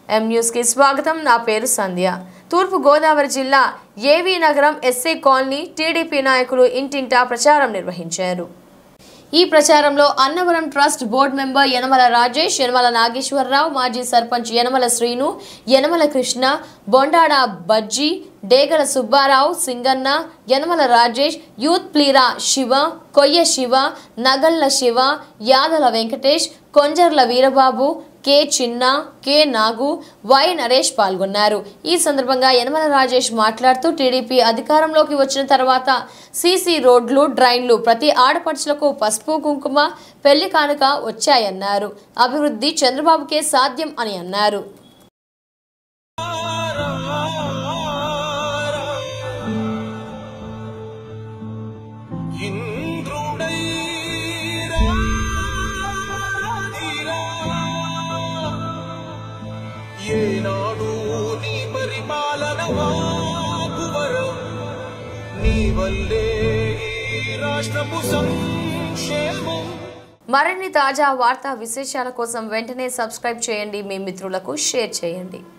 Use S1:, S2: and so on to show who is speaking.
S1: ఎం న్యూస్కి స్వాగతం నా పేరు సంధ్య తూర్పు గోదావరి జిల్లా ఏవీ నగరం ఎస్సీ కాలనీ టీడీపీ నాయకులు ఇంటింటా ప్రచారం నిర్వహించారు ఈ ప్రచారంలో Annavaram trust board member Yanamala Rajesh Yanamala Nageswararao మాజీ సర్పంచ్ యనమల శ్రీను యనమల కృష్ణ బొండాడ బజ్జీ డేగల సుబ్బారావు సింగన్న యనమల రాజేష్ యూత్ ప్లీరా Siva Koyya Siva Nagalla Siva Yadala Venkatesh Konjarla Veerababu K Chinna K Nagu Y Naresh పాల్గొన్నారు ఈ సందర్భంగా యనమల రాజేష్ మాట్లాడుతూ టీడీపీ అధికారంలోకి వచ్చిన తర్వాత సీసీ రోడ్లు డ్రైన్లు ప్రతి ఆడపడుచులకు పసుపు కుంకుమ పెళ్లి కానుక వచ్చాయన్నారు అభివృద్ధి చంద్రబాబుకే సాధ్యం అని అన్నారు
S2: ఇంద్రుడై రాధిరా. ఏనాడు నీ పరిపాలన వాపువరం నీ వల్లే ఈ రాష్ట్రపు సంక్షేమం
S1: మరిన్ని తాజా వార్తా విశేషాల కోసం వెంటనే సబ్స్క్రైబ్ చేయండి మీ మిత్రులకు షేర్ చేయండి